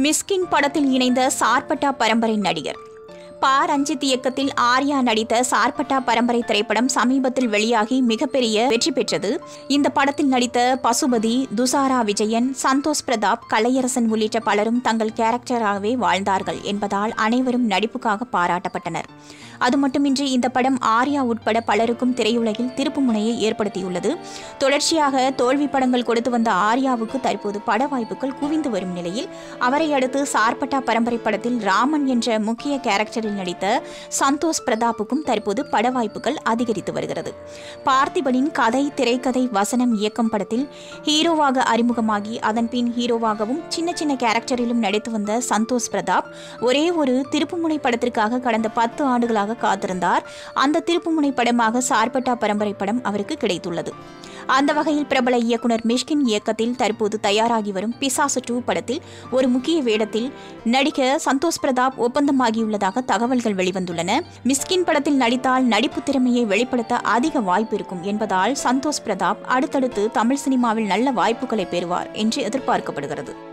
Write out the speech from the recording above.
மிஸ்கின் படத்தில் இணைந்த சார்பட்டா பரம்பரை நடிகர் பா ரஞ்சித் இயக்கத்தில் ஆர்யா நடித்த சார்பட்டா பரம்பரை திரைப்படம் சமீபத்தில் வெளியாகி மிகப்பெரிய வெற்றி பெற்றது இந்த படத்தில் நடித்த பசுபதி துசாரா விஜயன் சந்தோஷ் பிரதாப் கலையரசன் உள்ளிட்ட பலரும் தங்கள் கேரக்டராகவே வாழ்ந்தார்கள் என்பதால் அனைவரும் நடிப்புக்காக பாராட்டப்பட்டனர் அது மட்டுமின்றி இந்த படம் ஆர்யா உட்பட பலருக்கும் திரையுலகில் திருப்புமுனையை ஏற்படுத்தியுள்ளது தொடர்ச்சியாக தோல்வி படங்கள் கொடுத்து வந்த ஆர்யாவுக்கு தற்போது பட வாய்ப்புகள் குவிந்து வரும் நிலையில் அவரை அடுத்து சார்பட்டா பரம்பரை படத்தில் ராமன் என்ற முக்கிய கேரக்டரில் நடித்த சந்தோஷ் பிரதாப்புக்கும் தற்போது பட வாய்ப்புகள் அதிகரித்து வருகிறது பார்த்திபனின் கதை திரைக்கதை வசனம் இயக்கம் படத்தில் ஹீரோவாக அறிமுகமாகி அதன் பின் ஹீரோவாகவும் சின்ன சின்ன கேரக்டரிலும் நடித்து வந்த சந்தோஷ் பிரதாப் ஒரே ஒரு திருப்புமுனை படத்திற்காக கடந்த பத்து ஆண்டுகளாக காத்திருந்தார் அந்த திருப்புமுனை படமாக சார்பட்டா பரம்பரை படம் அவருக்கு கிடைத்துள்ளது அந்த வகையில் பிரபல இயக்குனர் மிஷ்கின் இயக்கத்தில் தற்போது தயாராகி வரும் பிசாசு டூ படத்தில் ஒரு முக்கிய வேடத்தில் நடிக்க சந்தோஷ் பிரதாப் ஒப்பந்தமாகியுள்ளதாக தகவல்கள் வெளிவந்துள்ளன மிஸ்கின் படத்தில் நடித்தால் நடிப்பு திறமையை வெளிப்படுத்த அதிக வாய்ப்பு இருக்கும் என்பதால் சந்தோஷ் பிரதாப் அடுத்தடுத்து தமிழ் சினிமாவில் நல்ல வாய்ப்புகளை பெறுவார் என்று எதிர்பார்க்கப்படுகிறது